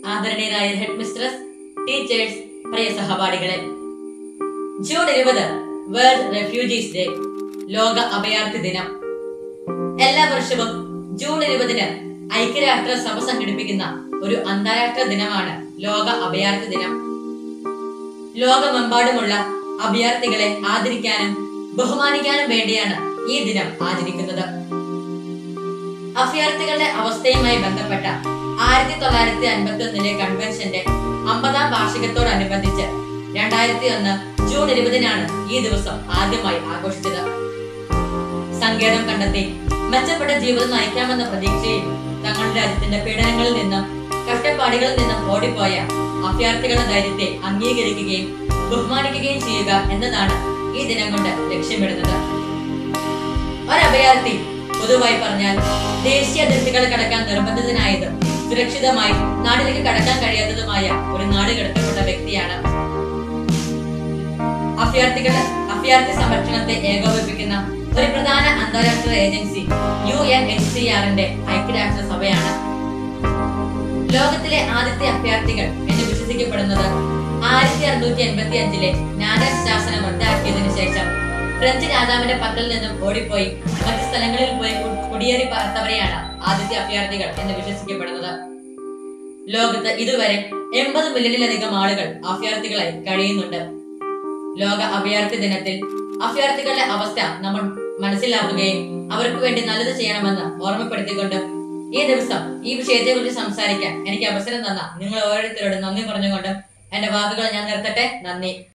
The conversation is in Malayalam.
ആദരണീയരായ ഹെഡ് മിസ്ട്രസ് ടീച്ചേഴ്സ് പ്രിയ സഹപാഠികളെ ജൂൺ ഇരുപത് വേൾഡ് റെഫ്യൂജീസ് ഡേ ലോക അഭയാർത്ഥി ദിനം എല്ലാ വർഷവും ജൂൺ ഇരുപതിന് ഐക്യരാഷ്ട്ര സഭ സംഘടിപ്പിക്കുന്ന ഒരു അന്താരാഷ്ട്ര ദിനമാണ് ലോക അഭയാർത്ഥി ദിനം ലോകമെമ്പാടുമുള്ള അഭയാർത്ഥികളെ ആദരിക്കാനും ബഹുമാനിക്കാനും വേണ്ടിയാണ് ഈ ദിനം ആചരിക്കുന്നത് അഭയാർത്ഥികളുടെ അവസ്ഥയുമായി ബന്ധപ്പെട്ട ആയിരത്തി തൊള്ളായിരത്തി അൻപത്തി ഒന്നിലെ കൺവെൻഷന്റെ അമ്പതാം വാർഷികത്തോടനുബന്ധിച്ച് രണ്ടായിരത്തി ഒന്ന് ജൂൺ ഇരുപതിനാണ് ഈ ദിവസം ആദ്യമായി ആഘോഷിച്ചത് സങ്കേതം കണ്ടെത്തി മെച്ചപ്പെട്ട ജീവിതം നയിക്കാമെന്ന പ്രതീക്ഷയിൽ തങ്ങളുടെ രാജ്യത്തിന്റെ പീഡനങ്ങളിൽ നിന്നും കഷ്ടപ്പാടുകളിൽ നിന്നും ഓടിപ്പോയ അഭയാർത്ഥികളുടെ ധൈര്യത്തെ അംഗീകരിക്കുകയും ബഹുമാനിക്കുകയും ചെയ്യുക എന്നതാണ് ഈ ദിനം കൊണ്ട് ലക്ഷ്യമിടുന്നത് ഒരഭയാർത്ഥി പൊതുവായി പറഞ്ഞാൽ ദേശീയ അതിർത്തികൾ കടക്കാൻ നിർബന്ധിതനായതും സുരക്ഷിതമായി നാട്ടിലേക്ക് കടക്കാൻ കഴിയാത്തതുമായ ഒരു നാട് കടത്തപ്പെട്ട വ്യക്തിയാണ് അഭയാർത്ഥികൾ അഭയാർത്ഥി സംരക്ഷണത്തെ ഏകോപിപ്പിക്കുന്ന ഒരു പ്രധാന അന്താരാഷ്ട്ര agency U N H C ആറിന്റെ ഐക്യരാഷ്ട്ര സഭയാണ് ലോകത്തിലെ ആദ്യത്തെ അഭയാർത്ഥികൾ എന്ന് വിശ്വസിക്കപ്പെടുന്നത് ആയിരത്തി അറുന്നൂറ്റി എൺപത്തി അഞ്ചിലെ നാനാസ് ശാസനം റദ്ദാക്കിയതിനു ശേഷം ഫ്രഞ്ച് രാജാവിന്റെ പക്കൽ നിന്നും ഓടിപ്പോയി മറ്റു സ്ഥലങ്ങളിൽ പോയി കു- കുടിയേറി പാർത്തവരെയാണ് ആദ്യത്തെ അഭയാർത്ഥികൾ എന്ന് വിശ്വസിക്കപ്പെടുന്നത് ലോകത്ത് ഇതുവരെ എൺപത് മില്യണിലധികം ആളുകൾ അഭയാർത്ഥികളായി കഴിയുന്നുണ്ട് ലോക അഭയാർത്ഥി ദിനത്തിൽ അഭയാർത്ഥികളുടെ അവസ്ഥ നമ്മൾ മനസ്സിലാക്കുകയും അവർക്ക് വേണ്ടി നല്ലത് ചെയ്യണമെന്ന് ഓർമ്മപ്പെടുത്തിക്കൊണ്ട് ഈ ദിവസം ഈ വിഷയത്തെ കുറിച്ച് സംസാരിക്കാൻ എനിക്ക് അവസരം തന്ന നിങ്ങൾ ഓരോരുത്തരോടും നന്ദി പറഞ്ഞുകൊണ്ട് എന്റെ വാക്കുകൾ ഞാൻ നിർത്തട്ടെ നന്ദി